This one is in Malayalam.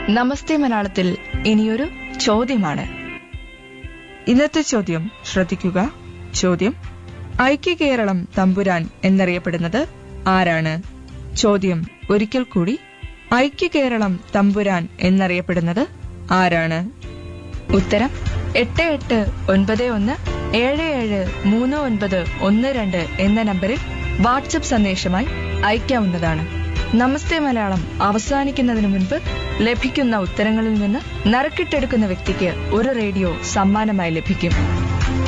നമസ്തേ മലയാളത്തിൽ ഇനിയൊരു ചോദ്യമാണ് ഇന്നത്തെ ചോദ്യം ശ്രദ്ധിക്കുക ചോദ്യം ഐക്യ കേരളം തമ്പുരാൻ എന്നറിയപ്പെടുന്നത് ആരാണ് ചോദ്യം ഒരിക്കൽ കൂടി ഐക്യ കേരളം തമ്പുരാൻ എന്നറിയപ്പെടുന്നത് ആരാണ് ഉത്തരം എട്ട് എട്ട് ഒൻപത് ഒന്ന് ഏഴ് ഏഴ് മൂന്ന് ഒൻപത് ഒന്ന് രണ്ട് എന്ന നമ്പറിൽ വാട്സപ്പ് സന്ദേശമായി അയക്കാവുന്നതാണ് നമസ്തേ മലയാളം അവസാനിക്കുന്നതിന് മുൻപ് ലഭിക്കുന്ന ഉത്തരങ്ങളിൽ നിന്ന് നറുക്കിട്ടെടുക്കുന്ന വ്യക്തിക്ക് ഒരു റേഡിയോ സമ്മാനമായി ലഭിക്കും